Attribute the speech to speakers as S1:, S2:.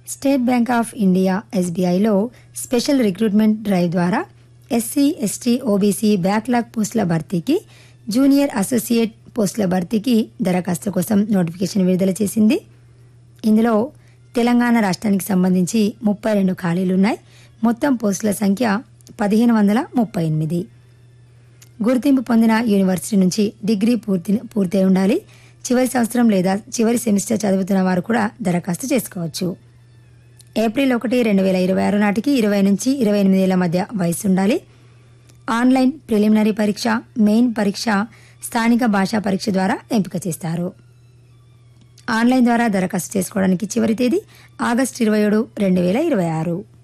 S1: state Bank of India ఎస్బీఐలో special recruitment drive ద్వారా SC ST OBC backlog పోస్టుల భర్తీకి జూనియర్ అసోసియేట్ పోస్టుల భర్తీకి దరఖాస్తు కోసం నోటిఫికేషన్ విడుదల చేసింది ఇందులో తెలంగాణ రాష్ట్రానికి సంబంధించి ముప్పై రెండు ఖాళీలున్నాయి మొత్తం పోస్టుల సంఖ్య పదిహేను వందల ముప్పై ఎనిమిది గుర్తింపు పొందిన యూనివర్సిటీ నుంచి డిగ్రీ పూర్తి పూర్తయి ఉండాలి చివరి సంవత్సరం లేదా చివరి సెమిస్టర్ చదువుతున్న వారు కూడా దరఖాస్తు చేసుకోవచ్చు ఏప్రిల్ ఒకటి రెండు వేల ఇరవై ఆరు నాటికి ఇరవై నుంచి ఇరవై ఎనిమిదేళ్ల మధ్య వయసు ఉండాలి ఆన్లైన్ ప్రిలిమినరీ పరీక్ష మెయిన్ పరీక్ష స్థానిక భాషా పరీక్ష ద్వారా ఎంపిక చేస్తారు ఆన్లైన్ ద్వారా దరఖాస్తు చేసుకోవడానికి చివరి తేదీ ఆగస్టు ఇరవై ఏడు రెండు వేల ఇరవై ఆరు